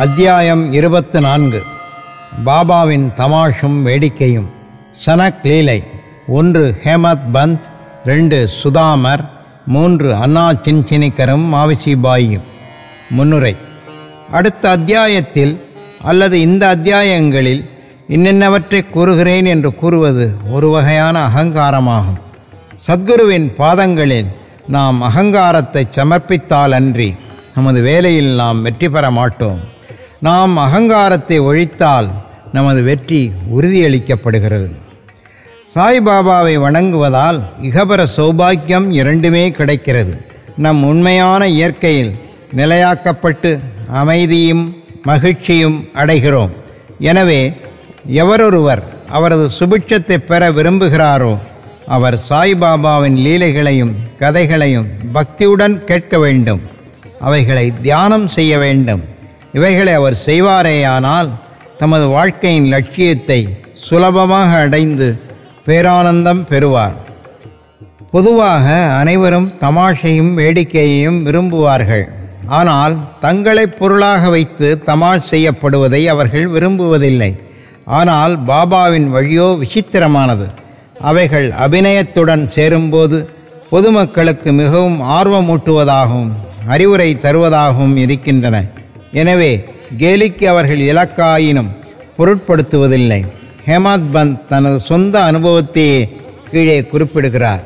அத்தியாயம் இருபத்து நான்கு பாபாவின் தமாஷும் வேடிக்கையும் சனக் லீலை ஒன்று ஹேமத் பந்த் ரெண்டு சுதாமர் மூன்று அண்ணா சின்சினிக்கரும் மாவிசிபாயும் முன்னுரை அடுத்த அத்தியாயத்தில் அல்லது இந்த அத்தியாயங்களில் இன்னென்னவற்றை கூறுகிறேன் என்று கூறுவது ஒரு வகையான அகங்காரமாகும் சத்குருவின் பாதங்களில் நாம் அகங்காரத்தை சமர்ப்பித்தாலன்றி நமது வேலையில் நாம் வெற்றி பெற மாட்டோம் நாம் அகங்காரத்தை ஒழித்தால் நமது வெற்றி உறுதியளிக்கப்படுகிறது சாய்பாபாவை வணங்குவதால் இகபர சௌபாக்கியம் இரண்டுமே கிடைக்கிறது நம் உண்மையான இயற்கையில் நிலையாக்கப்பட்டு அமைதியும் மகிழ்ச்சியும் அடைகிறோம் எனவே எவரொருவர் அவரது சுபிட்சத்தை பெற விரும்புகிறாரோ அவர் சாய்பாபாவின் லீலைகளையும் கதைகளையும் பக்தியுடன் கேட்க வேண்டும் அவைகளை தியானம் செய்ய வேண்டும் இவைகளை அவர் செய்வாரேயானால் தமது வாழ்க்கையின் லட்சியத்தை சுலபமாக அடைந்து பேரானந்தம் பெறுவார் பொதுவாக அனைவரும் தமாஷையும் வேடிக்கையையும் விரும்புவார்கள் ஆனால் தங்களை பொருளாக வைத்து தமாஷ் செய்யப்படுவதை அவர்கள் விரும்புவதில்லை ஆனால் பாபாவின் வழியோ விசித்திரமானது அவைகள் அபிநயத்துடன் சேரும்போது பொதுமக்களுக்கு மிகவும் ஆர்வமூட்டுவதாகவும் அறிவுரை தருவதாகவும் இருக்கின்றன எனவே கேலிக்கு அவர்கள் இலக்காயினும் பொருட்படுத்துவதில்லை ஹேமாத் பந்த் தனது சொந்த அனுபவத்தையே கீழே குறிப்பிடுகிறார்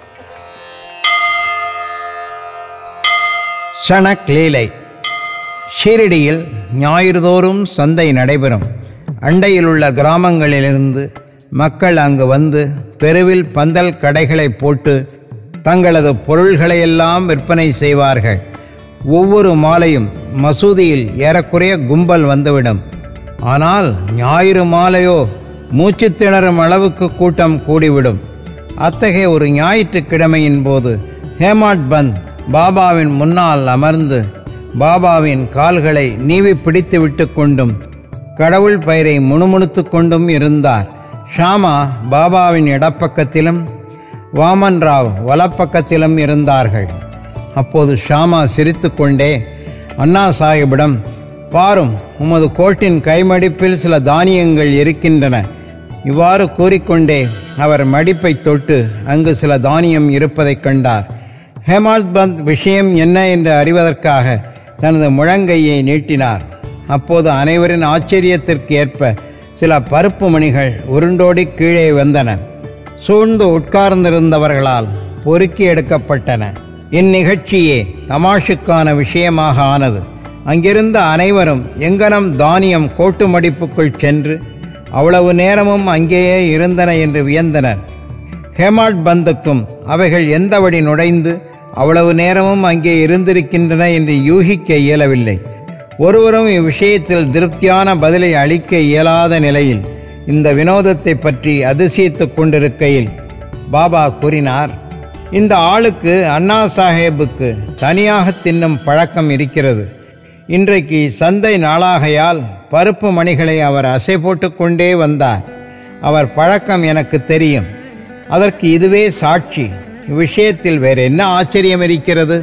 ஷணக் லீலை ஷீரடியில் ஞாயிறுதோறும் சந்தை நடைபெறும் அண்டையிலுள்ள கிராமங்களிலிருந்து மக்கள் அங்கு வந்து தெருவில் பந்தல் கடைகளை போட்டு தங்களது பொருள்களையெல்லாம் விற்பனை செய்வார்கள் ஒவ்வொரு மாலையும் மசூதியில் ஏறக்குறைய கும்பல் வந்துவிடும் ஆனால் ஞாயிறு மாலையோ மூச்சு திணறும் அளவுக்கு கூட்டம் கூடிவிடும் அத்தகைய ஒரு ஞாயிற்றுக்கிழமையின் போது ஹேமாட் பந்த் பாபாவின் முன்னால் அமர்ந்து பாபாவின் கால்களை நீவி பிடித்து விட்டு கொண்டும் கடவுள் பெயரை முணுமுணுத்து கொண்டும் இருந்தார் ஷாமா பாபாவின் இடப்பக்கத்திலும் வாமன் ராவ் வலப்பக்கத்திலும் இருந்தார்கள் அப்போது ஷாமா சிரித்துக்கொண்டே அண்ணா சாஹிபிடம் பாரும் உமது கோட்டின் கைமடிப்பில் சில தானியங்கள் இருக்கின்றன இவ்வாறு கூறிக்கொண்டே அவர் மடிப்பை தொட்டு அங்கு சில தானியம் இருப்பதைக் கண்டார் ஹேமாத் பந்த் விஷயம் என்ன என்று அறிவதற்காக தனது முழங்கையை நீட்டினார் அப்போது அனைவரின் ஆச்சரியத்திற்கு ஏற்ப சில பருப்பு மணிகள் உருண்டோடி கீழே வந்தன சூழ்ந்து உட்கார்ந்திருந்தவர்களால் பொறுக்கி எடுக்கப்பட்டன இந்நிகழ்ச்சியே தமாஷுக்கான விஷயமாக ஆனது அங்கிருந்த அனைவரும் எங்கனம் தானியம் கோட்டு மடிப்புக்குள் சென்று அவ்வளவு நேரமும் அங்கேயே இருந்தன என்று வியந்தனர் ஹேமாட் பந்துக்கும் அவைகள் எந்த வழி நுழைந்து அவ்வளவு நேரமும் அங்கே இருந்திருக்கின்றன என்று யூகிக்க இயலவில்லை ஒருவரும் இவ்விஷயத்தில் திருப்தியான பதிலை அளிக்க இயலாத நிலையில் இந்த வினோதத்தை பற்றி அதிசயித்துக் கொண்டிருக்கையில் பாபா கூறினார் இந்த ஆளுக்கு அண்ணா சாஹேபுக்கு தனியாக தின்னும் பழக்கம் இருக்கிறது இன்றைக்கு சந்தை நாளாகையால் பருப்பு மணிகளை அவர் அசை போட்டு கொண்டே வந்தார் அவர் பழக்கம் எனக்கு தெரியும் அதற்கு இதுவே சாட்சி இவ்விஷயத்தில் வேறு என்ன ஆச்சரியம் இருக்கிறது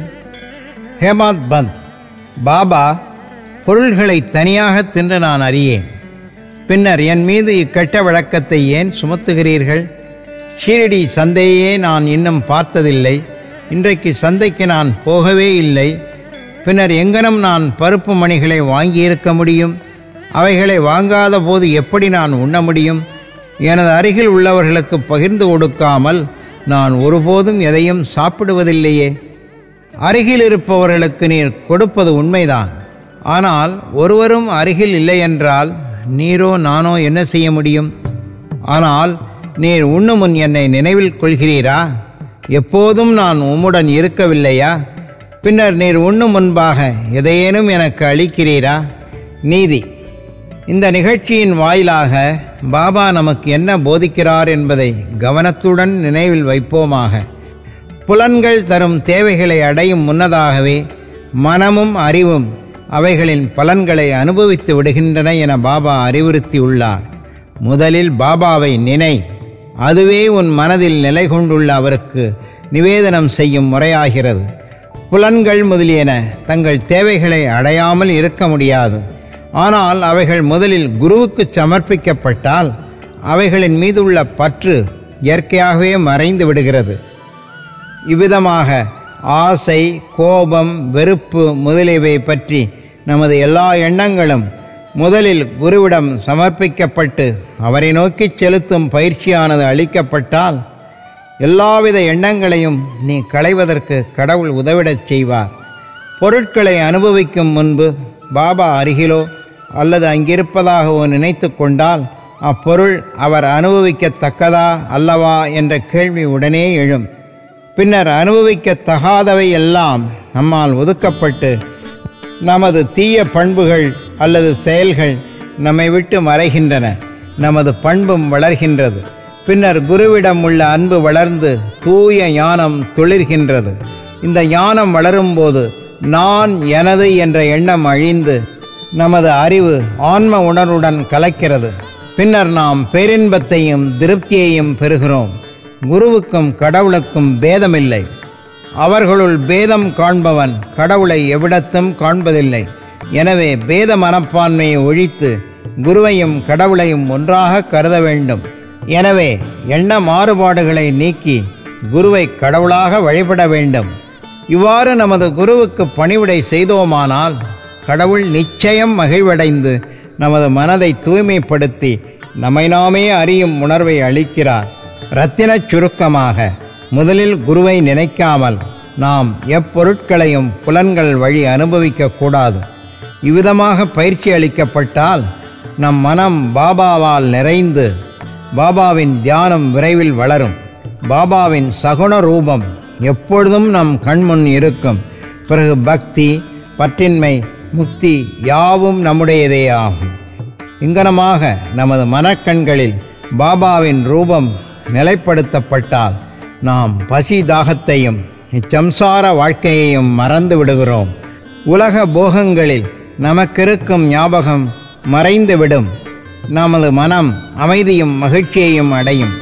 ஹேமாத் பந்த் பாபா பொருள்களை தனியாக தின்று நான் அறியேன் பின்னர் என் மீது இக்கெட்ட வழக்கத்தை ஏன் சுமத்துகிறீர்கள் ஷீரடி சந்தையே நான் இன்னும் பார்த்ததில்லை இன்றைக்கு சந்தைக்கு நான் போகவே இல்லை பின்னர் எங்கனம் நான் பருப்பு மணிகளை வாங்கியிருக்க முடியும் அவைகளை வாங்காத போது எப்படி நான் உண்ண முடியும் எனது அருகில் உள்ளவர்களுக்கு பகிர்ந்து கொடுக்காமல் நான் ஒருபோதும் எதையும் சாப்பிடுவதில்லையே அருகில் இருப்பவர்களுக்கு நீர் கொடுப்பது உண்மைதான் ஆனால் ஒருவரும் அருகில் இல்லை என்றால் நீரோ நானோ என்ன செய்ய முடியும் ஆனால் நீர் உண்ணு முன் என்னை நினைவில் கொள்கிறீரா எப்போதும் நான் உம்முடன் இருக்கவில்லையா பின்னர் நீர் உண்ணும் முன்பாக எதையேனும் எனக்கு அளிக்கிறீரா நீதி இந்த நிகழ்ச்சியின் வாயிலாக பாபா நமக்கு என்ன போதிக்கிறார் என்பதை கவனத்துடன் நினைவில் வைப்போமாக புலன்கள் தரும் தேவைகளை அடையும் முன்னதாகவே மனமும் அறிவும் அவைகளின் பலன்களை அனுபவித்து விடுகின்றன என பாபா அறிவுறுத்தியுள்ளார் முதலில் பாபாவை நினை அதுவே உன் மனதில் நிலை கொண்டுள்ள அவருக்கு நிவேதனம் செய்யும் முறையாகிறது புலன்கள் முதலியன தங்கள் தேவைகளை அடையாமல் இருக்க முடியாது ஆனால் அவைகள் முதலில் குருவுக்கு சமர்ப்பிக்கப்பட்டால் அவைகளின் மீது உள்ள பற்று இயற்கையாகவே மறைந்து விடுகிறது இவ்விதமாக ஆசை கோபம் வெறுப்பு முதலியவை பற்றி நமது எல்லா எண்ணங்களும் முதலில் குருவிடம் சமர்ப்பிக்கப்பட்டு அவரை நோக்கி செலுத்தும் பயிற்சியானது அளிக்கப்பட்டால் எல்லாவித எண்ணங்களையும் நீ களைவதற்கு கடவுள் உதவிடச் செய்வார் பொருட்களை அனுபவிக்கும் முன்பு பாபா அருகிலோ அல்லது அங்கிருப்பதாகவோ நினைத்து கொண்டால் அப்பொருள் அவர் அனுபவிக்கத்தக்கதா அல்லவா என்ற கேள்வி உடனே எழும் பின்னர் அனுபவிக்கத்தகாதவை எல்லாம் நம்மால் ஒதுக்கப்பட்டு நமது தீய பண்புகள் அல்லது செயல்கள் நம்மை விட்டு மறைகின்றன நமது பண்பும் வளர்கின்றது பின்னர் குருவிடம் உள்ள அன்பு வளர்ந்து தூய ஞானம் துளிர்கின்றது இந்த ஞானம் வளரும்போது நான் எனது என்ற எண்ணம் அழிந்து நமது அறிவு ஆன்ம உணர்வுடன் கலக்கிறது பின்னர் நாம் பேரின்பத்தையும் திருப்தியையும் பெறுகிறோம் குருவுக்கும் கடவுளுக்கும் பேதமில்லை அவர்களுள் பேதம் காண்பவன் கடவுளை எவ்விடத்தும் காண்பதில்லை எனவே பேத மனப்பான்மையை ஒழித்து குருவையும் கடவுளையும் ஒன்றாக கருத வேண்டும் எனவே எண்ண மாறுபாடுகளை நீக்கி குருவை கடவுளாக வழிபட வேண்டும் இவ்வாறு நமது குருவுக்கு பணிவிடை செய்தோமானால் கடவுள் நிச்சயம் மகிழ்வடைந்து நமது மனதை தூய்மைப்படுத்தி நம்மை நாமே அறியும் உணர்வை அளிக்கிறார் ரத்தினச் சுருக்கமாக முதலில் குருவை நினைக்காமல் நாம் எப்பொருட்களையும் புலன்கள் வழி அனுபவிக்க கூடாது இவ்விதமாக பயிற்சி அளிக்கப்பட்டால் நம் மனம் பாபாவால் நிறைந்து பாபாவின் தியானம் விரைவில் வளரும் பாபாவின் சகுண ரூபம் எப்பொழுதும் நம் கண்முன் இருக்கும் பிறகு பக்தி பற்றின்மை முக்தி யாவும் நம்முடையதே ஆகும் இங்கனமாக நமது மனக்கண்களில் பாபாவின் ரூபம் நிலைப்படுத்தப்பட்டால் நாம் பசி தாகத்தையும் இச்சம்சார வாழ்க்கையையும் மறந்து விடுகிறோம் உலக போகங்களில் நமக்கிருக்கும் ஞாபகம் மறைந்துவிடும் நமது மனம் அமைதியும் மகிழ்ச்சியையும் அடையும்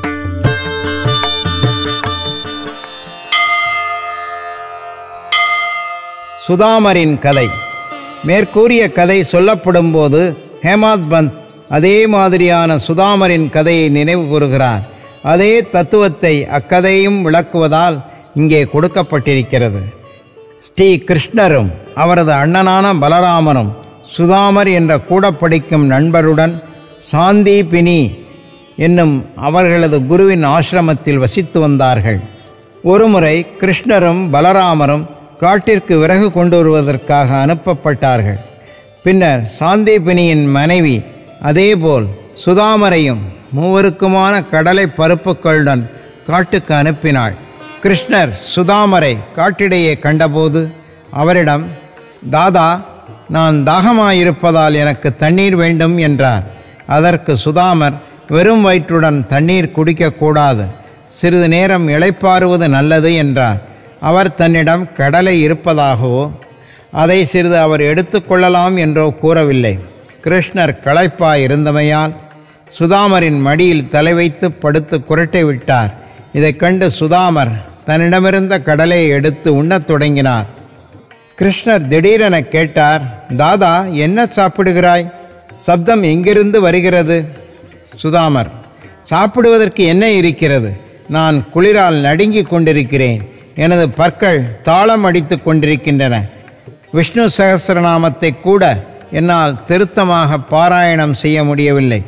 சுதாமரின் கதை மேற்கூறிய கதை சொல்லப்படும்போது ஹேமாத் பந்த் அதே மாதிரியான சுதாமரின் கதையை நினைவு கூறுகிறார் அதே தத்துவத்தை அக்கதையும் விளக்குவதால் இங்கே கொடுக்கப்பட்டிருக்கிறது ஸ்ரீ கிருஷ்ணரும் அவரது அண்ணனான பலராமனும் சுதாமர் என்ற கூட படிக்கும் நண்பருடன் சாந்தீபினி என்னும் அவர்களது குருவின் ஆசிரமத்தில் வசித்து வந்தார்கள் ஒருமுறை கிருஷ்ணரும் பலராமரும் காட்டிற்கு விறகு கொண்டு வருவதற்காக அனுப்பப்பட்டார்கள் பின்னர் சாந்தீபினியின் மனைவி அதேபோல் சுதாமரையும் மூவருக்குமான கடலை பருப்புகளுடன் காட்டுக்கு அனுப்பினாள் கிருஷ்ணர் சுதாமரை காட்டிடையே கண்டபோது அவரிடம் தாதா நான் தாகமாயிருப்பதால் எனக்கு தண்ணீர் வேண்டும் என்றார் அதற்கு சுதாமர் வெறும் வயிற்றுடன் தண்ணீர் குடிக்கக்கூடாது சிறிது நேரம் இளைப்பாறுவது நல்லது என்றார் அவர் தன்னிடம் கடலை இருப்பதாகவோ அதை சிறிது அவர் எடுத்துக்கொள்ளலாம் என்றோ கூறவில்லை கிருஷ்ணர் களைப்பாய் இருந்தமையால் சுதாமரின் மடியில் தலை வைத்து படுத்து குரட்டை விட்டார் இதைக் கண்டு சுதாமர் தன்னிடமிருந்த கடலையை எடுத்து உண்ணத் தொடங்கினார் கிருஷ்ணர் திடீரென கேட்டார் தாதா என்ன சாப்பிடுகிறாய் சப்தம் எங்கிருந்து வருகிறது சுதாமர் சாப்பிடுவதற்கு என்ன இருக்கிறது நான் குளிரால் நடுங்கிக் கொண்டிருக்கிறேன் எனது பற்கள் தாளம் அடித்துக் கொண்டிருக்கின்றன விஷ்ணு சகஸ்ரநாமத்தை கூட என்னால் திருத்தமாக பாராயணம் செய்ய முடியவில்லை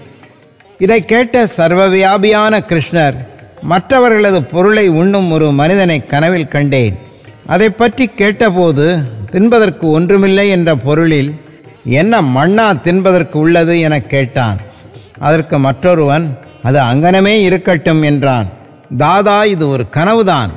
இதை கேட்ட சர்வவியாபியான கிருஷ்ணர் மற்றவர்களது பொருளை உண்ணும் ஒரு மனிதனை கனவில் கண்டேன் அதை பற்றி கேட்டபோது தின்பதற்கு ஒன்றுமில்லை என்ற பொருளில் என்ன மண்ணா தின்பதற்கு உள்ளது எனக் கேட்டான் அதற்கு மற்றொருவன் அது அங்கனமே இருக்கட்டும் என்றான் தாதா இது ஒரு கனவுதான்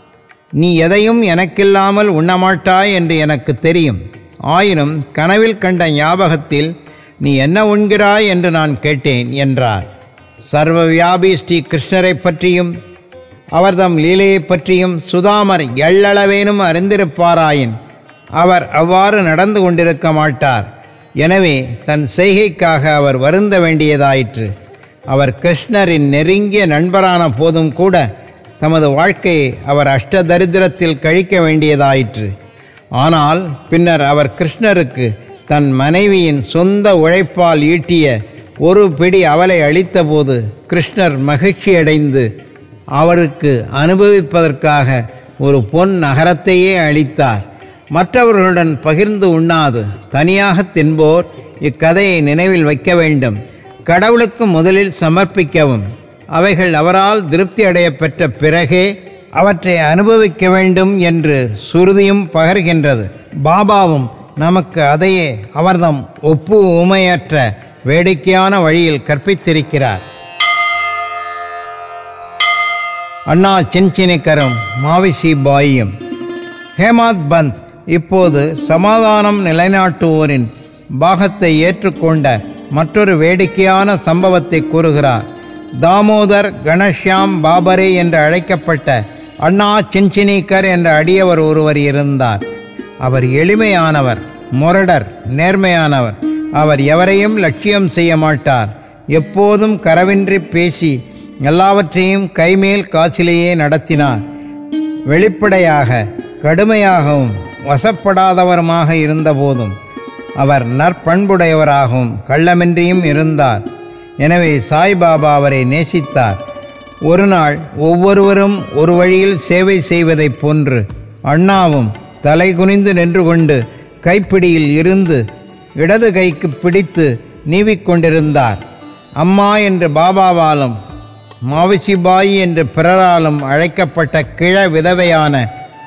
நீ எதையும் எனக்கில்லாமல் உண்ணமாட்டாய் என்று எனக்கு தெரியும் ஆயினும் கனவில் கண்ட ஞாபகத்தில் நீ என்ன உண்கிறாய் என்று நான் கேட்டேன் என்றார் சர்வ வியாபி ஸ்ரீ கிருஷ்ணரை பற்றியும் அவர்தம் லீலையைப் பற்றியும் சுதாமர் எள்ளளவேனும் அறிந்திருப்பாராயின் அவர் அவ்வாறு நடந்து கொண்டிருக்க மாட்டார் எனவே தன் செய்கைக்காக அவர் வருந்த வேண்டியதாயிற்று அவர் கிருஷ்ணரின் நெருங்கிய நண்பரான போதும் கூட தமது வாழ்க்கையை அவர் அஷ்டதரித்திரத்தில் கழிக்க வேண்டியதாயிற்று ஆனால் பின்னர் அவர் கிருஷ்ணருக்கு தன் மனைவியின் சொந்த உழைப்பால் ஈட்டிய ஒரு பிடி அவலை அளித்தபோது கிருஷ்ணர் மகிழ்ச்சியடைந்து அவருக்கு அனுபவிப்பதற்காக ஒரு பொன் நகரத்தையே அளித்தார் மற்றவர்களுடன் பகிர்ந்து உண்ணாது தனியாக தின்போர் இக்கதையை நினைவில் வைக்க வேண்டும் கடவுளுக்கு முதலில் சமர்ப்பிக்கவும் அவைகள் அவரால் திருப்தி அடைய பெற்ற பிறகே அவற்றை அனுபவிக்க வேண்டும் என்று சுருதியும் பகர்கின்றது பாபாவும் நமக்கு அதையே அவர்தம் ஒப்பு உமையற்ற வேடிக்கையான வழியில் கற்பித்திருக்கிறார் அண்ணா சின்சினிக்கரும் மாவிசி பாயும் ஹேமாத் பந்த் இப்போது சமாதானம் நிலைநாட்டுவோரின் பாகத்தை ஏற்றுக்கொண்ட மற்றொரு வேடிக்கையான சம்பவத்தை கூறுகிறார் தாமோதர் கணஷ்யாம் பாபரே என்று அழைக்கப்பட்ட அண்ணா சின்சினிக்கர் என்ற அடியவர் ஒருவர் இருந்தார் அவர் எளிமையானவர் முரடர் நேர்மையானவர் அவர் எவரையும் லட்சியம் செய்ய மாட்டார் எப்போதும் கரவின்றி பேசி எல்லாவற்றையும் கைமேல் காசிலேயே நடத்தினார் வெளிப்படையாக கடுமையாகவும் வசப்படாதவருமாக இருந்தபோதும் அவர் நற்பண்புடையவராகவும் கள்ளமின்றியும் இருந்தார் எனவே சாய்பாபா அவரை நேசித்தார் ஒரு நாள் ஒவ்வொருவரும் ஒரு வழியில் சேவை செய்வதைப் போன்று அண்ணாவும் தலை குனிந்து நின்று கொண்டு கைப்பிடியில் இருந்து இடது கைக்கு பிடித்து நீவிக்கொண்டிருந்தார் அம்மா என்று பாபாவாலும் மாவிசிபாயி என்று பிறராலும் அழைக்கப்பட்ட கிழ விதவையான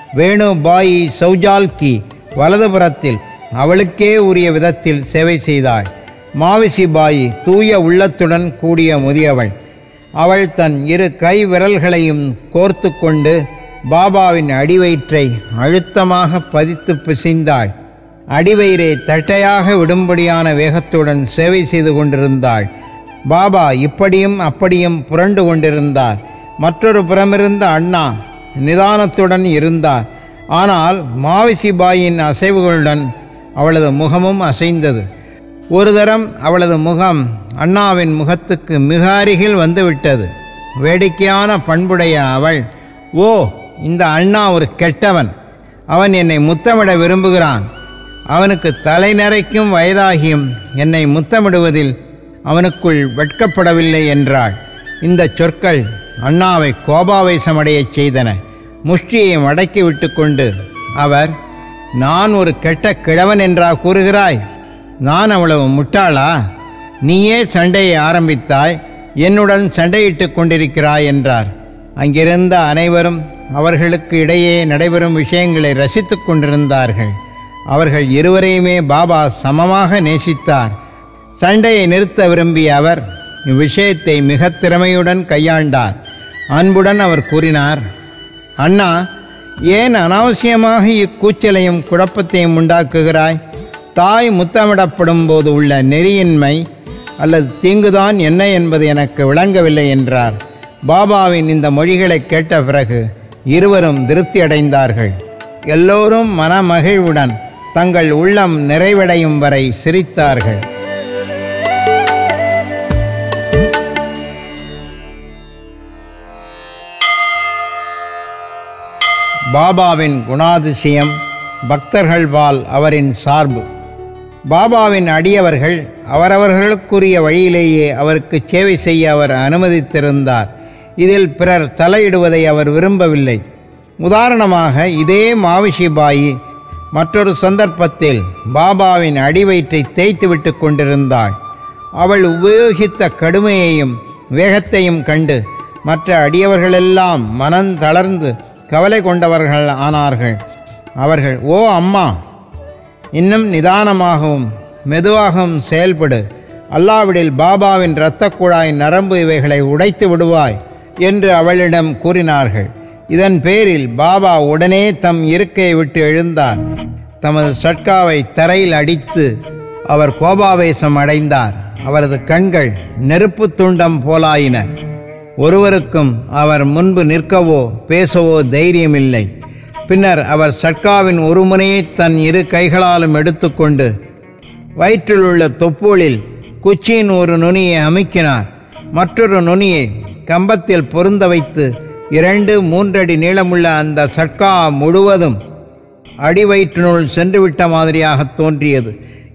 வேணுபாயி சௌஜால்கி வலதுபுறத்தில் அவளுக்கே உரிய விதத்தில் சேவை செய்தாள் மாவிசிபாயி தூய உள்ளத்துடன் கூடிய முதியவள் அவள் தன் இரு கை விரல்களையும் கோர்த்து கொண்டு பாபாவின் அடிவயிற்றை அழுத்தமாக பதித்து பிசைந்தாள் அடிவயிறை தட்டையாக விடும்படியான வேகத்துடன் சேவை செய்து கொண்டிருந்தாள் பாபா இப்படியும் அப்படியும் புரண்டு கொண்டிருந்தார் மற்றொரு புறமிருந்த அண்ணா நிதானத்துடன் இருந்தார் ஆனால் மாவிசிபாயின் அசைவுகளுடன் அவளது முகமும் அசைந்தது ஒரு தரம் அவளது முகம் அண்ணாவின் முகத்துக்கு மிக அருகில் வந்துவிட்டது வேடிக்கையான பண்புடைய அவள் ஓ இந்த அண்ணா ஒரு கெட்டவன் அவன் என்னை முத்தமிட விரும்புகிறான் அவனுக்கு தலை நரைக்கும் வயதாகியும் என்னை முத்தமிடுவதில் அவனுக்குள் வெட்கப்படவில்லை என்றாள் இந்த சொற்கள் அண்ணாவை கோபாவேசமடையச் செய்தன முஷ்டியை மடக்கி விட்டுக்கொண்டு அவர் நான் ஒரு கெட்ட கிழவன் என்றா கூறுகிறாய் நான் அவ்வளவு முட்டாளா நீயே சண்டையை ஆரம்பித்தாய் என்னுடன் சண்டையிட்டுக் கொண்டிருக்கிறாய் என்றார் அங்கிருந்த அனைவரும் அவர்களுக்கு இடையே நடைபெறும் விஷயங்களை ரசித்துக் கொண்டிருந்தார்கள் அவர்கள் இருவரையுமே பாபா சமமாக நேசித்தார் சண்டையை நிறுத்த விரும்பிய அவர் இவ்விஷயத்தை மிக திறமையுடன் கையாண்டார் அன்புடன் அவர் கூறினார் அண்ணா ஏன் அனாவசியமாக இக்கூச்சலையும் குழப்பத்தையும் உண்டாக்குகிறாய் தாய் முத்தமிடப்படும் போது உள்ள நெறியின்மை அல்லது தீங்குதான் என்ன என்பது எனக்கு விளங்கவில்லை என்றார் பாபாவின் இந்த மொழிகளை கேட்ட பிறகு இருவரும் திருப்தி அடைந்தார்கள் எல்லோரும் மனமகிழ்வுடன் தங்கள் உள்ளம் நிறைவடையும் வரை சிரித்தார்கள் பாபாவின் குணாதிசயம் பக்தர்கள் வால் அவரின் சார்பு பாபாவின் அடியவர்கள் அவரவர்களுக்குரிய வழியிலேயே அவருக்கு சேவை செய்ய அவர் அனுமதித்திருந்தார் இதில் பிறர் தலையிடுவதை அவர் விரும்பவில்லை உதாரணமாக இதே மாவிஷிபாயி மற்றொரு சந்தர்ப்பத்தில் பாபாவின் அடிவயிற்றை தேய்த்துவிட்டு கொண்டிருந்தாள் அவள் உபயோகித்த கடுமையையும் வேகத்தையும் கண்டு மற்ற அடியவர்களெல்லாம் மனம் தளர்ந்து கவலை கொண்டவர்கள் ஆனார்கள் அவர்கள் ஓ அம்மா இன்னும் நிதானமாகவும் மெதுவாகவும் செயல்படு அல்லாவிடில் பாபாவின் இரத்தக் குழாய் நரம்பு இவைகளை உடைத்து விடுவாய் என்று அவளிடம் கூறினார்கள் இதன் பேரில் பாபா உடனே தம் இருக்கையை விட்டு எழுந்தார் தமது சட்காவை தரையில் அடித்து அவர் கோபாவேசம் அடைந்தார் அவரது கண்கள் நெருப்பு துண்டம் போலாயின ஒருவருக்கும் அவர் முன்பு நிற்கவோ பேசவோ தைரியமில்லை பின்னர் அவர் சட்காவின் ஒரு முனையை தன் இரு கைகளாலும் எடுத்துக்கொண்டு வயிற்றில் உள்ள தொப்பூளில் குச்சியின் ஒரு நுனியை அமுக்கினார் மற்றொரு நுனியை கம்பத்தில் பொருந்த வைத்து இரண்டு மூன்றடி நீளமுள்ள அந்த சட்கா முழுவதும் அடிவயிற்றினுள் சென்றுவிட்ட மாதிரியாக தோன்றியது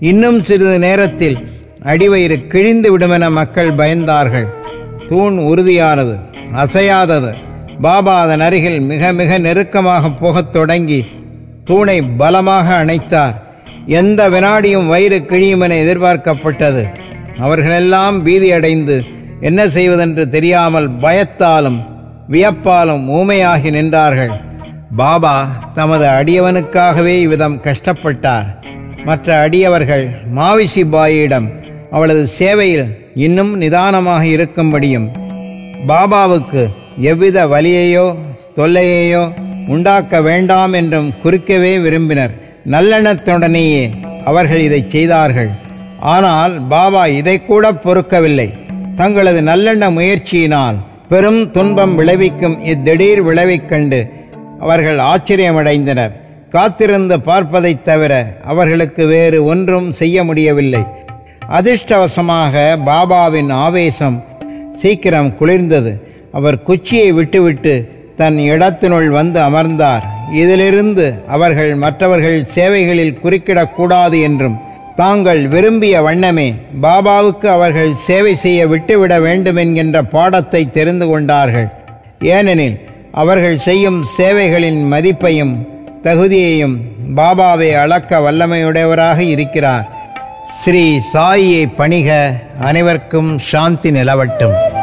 இன்னும் சிறிது நேரத்தில் அடிவயிறு கிழிந்து விடுமென மக்கள் பயந்தார்கள் தூண் உறுதியானது அசையாதது பாபா அதன் அருகில் மிக மிக நெருக்கமாக போகத் தொடங்கி தூணை பலமாக அணைத்தார் எந்த வினாடியும் வயிறு கிழியும் என எதிர்பார்க்கப்பட்டது அவர்களெல்லாம் பீதியடைந்து என்ன செய்வதென்று தெரியாமல் பயத்தாலும் வியப்பாலும் ஊமையாகி நின்றார்கள் பாபா தமது அடியவனுக்காகவே இவ்விதம் கஷ்டப்பட்டார் மற்ற அடியவர்கள் மாவிஷி பாயிடம் அவளது சேவையில் இன்னும் நிதானமாக இருக்கும்படியும் பாபாவுக்கு எவ்வித வலியையோ தொல்லையையோ உண்டாக்க வேண்டாம் என்றும் குறிக்கவே விரும்பினர் நல்லெண்ணத்துடனேயே அவர்கள் இதை செய்தார்கள் ஆனால் பாபா இதை கூட பொறுக்கவில்லை தங்களது நல்லெண்ண முயற்சியினால் பெரும் துன்பம் விளைவிக்கும் இத்திடீர் விளைவைக் கண்டு அவர்கள் ஆச்சரியமடைந்தனர் காத்திருந்து பார்ப்பதைத் தவிர அவர்களுக்கு வேறு ஒன்றும் செய்ய முடியவில்லை அதிர்ஷ்டவசமாக பாபாவின் ஆவேசம் சீக்கிரம் குளிர்ந்தது அவர் குச்சியை விட்டுவிட்டு தன் இடத்தினுள் வந்து அமர்ந்தார் இதிலிருந்து அவர்கள் மற்றவர்கள் சேவைகளில் குறுக்கிடக்கூடாது என்றும் தாங்கள் விரும்பிய வண்ணமே பாபாவுக்கு அவர்கள் சேவை செய்ய விட்டுவிட வேண்டும் என்கின்ற பாடத்தை தெரிந்து கொண்டார்கள் ஏனெனில் அவர்கள் செய்யும் சேவைகளின் மதிப்பையும் தகுதியையும் பாபாவை அளக்க வல்லமையுடையவராக இருக்கிறார் ஸ்ரீ சாயியை பணிக அனைவருக்கும் சாந்தி நிலவட்டும்